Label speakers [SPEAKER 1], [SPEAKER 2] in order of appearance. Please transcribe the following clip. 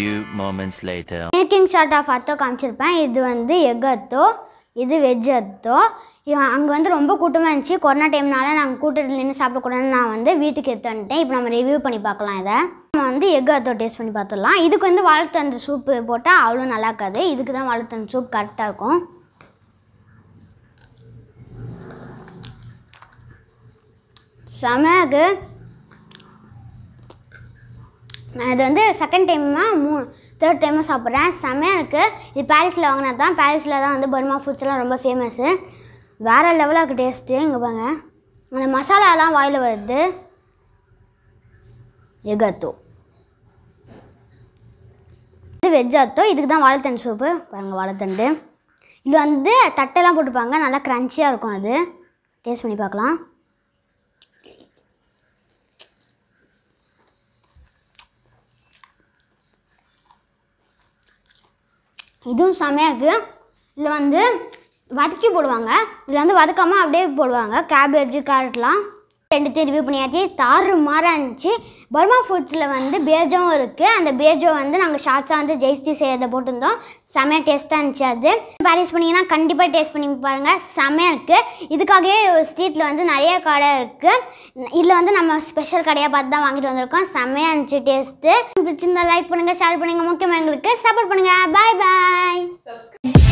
[SPEAKER 1] few moments later.
[SPEAKER 2] Making shot of அத்தோ காமிச்சிருப்பேன் இது வந்து எக் அத்தோ இது வெஜ் அத்தோ இவன் அங்கே வந்து ரொம்ப கூட்டமாக இருந்துச்சு கொரோனா டைம்னால நாங்கள் கூட்டத்தில் நின்று சாப்பிடக்கூடாதுன்னு நான் வந்து வீட்டுக்கு எடுத்து வந்துட்டேன் இப்போ நம்ம ரிவ்யூ பண்ணி பார்க்கலாம் இதை நம்ம வந்து எக் அத்தோ டேஸ்ட் பண்ணி பார்த்துடலாம் இதுக்கு வந்து வாழைத்தண்டு சூப்பு போட்டால் அவ்வளோ நல்லா இருக்காது இதுக்கு தான் வாழைத்தண்டு சூப் கரெக்டாக இருக்கும் செமக்கு நான் இது வந்து செகண்ட் டைமாக மூ தேர்ட் டைமாக சாப்பிட்றேன் செம்மையாக இருக்குது இது பாரிஸில் வாங்கினது தான் பாரிஸில் தான் வந்து பர்மா ஃபுட்ஸ்லாம் ரொம்ப ஃபேமஸ்ஸு வேறு லெவலாக இருக்குது டேஸ்ட்டு இங்கே பாருங்க அந்த மசாலாலாம் வாயில் வருது எகத்தோ இது வெஜ் அத்தோ இதுக்கு தான் வாழைத்தண்டு சூப்பு பாருங்கள் வாழைத்தண்டு இது வந்து தட்டெல்லாம் போட்டுப்பாங்க நல்லா க்ரன்ச்சியாக இருக்கும் அது டேஸ்ட் பண்ணி பார்க்கலாம் இதுவும் செமையாக இருக்குது இதில் வந்து வதக்கி போடுவாங்க இதில் வந்து வதக்காமல் அப்படியே போடுவாங்க கேபேஜ் கேரட்லாம் ரெண்டுத்தையும் ரிவ்யூ பண்ணியாச்சு தாறு மாறாக இருந்துச்சு பர்மா ஃபுட்ஸில் வந்து பேஜோவும் இருக்குது அந்த பேஜோ வந்து நாங்கள் ஷார்ட்ஸாக வந்து ஜெய்ஸ்டி செய்யறதை போட்டிருந்தோம் செமையாக டேஸ்ட்டாக இருந்துச்சு அது பாரிஸ் பண்ணிங்கன்னா கண்டிப்பாக டேஸ்ட் பண்ணி பாருங்கள் செமையாக இருக்குது இதுக்காகவே ஸ்ட்ரீட்டில் வந்து நிறைய கடை இருக்குது இதில் வந்து நம்ம ஸ்பெஷல் கடையாக பார்த்து தான் வாங்கிட்டு வந்திருக்கோம் செமையாக இருந்துச்சு டேஸ்ட்டு பிடிச்சிருந்தா லைக் பண்ணுங்கள் ஷேர் பண்ணுங்கள் முக்கியமாக எங்களுக்கு சப்போர்ட் பண்ணுங்கள் பாய் பாய்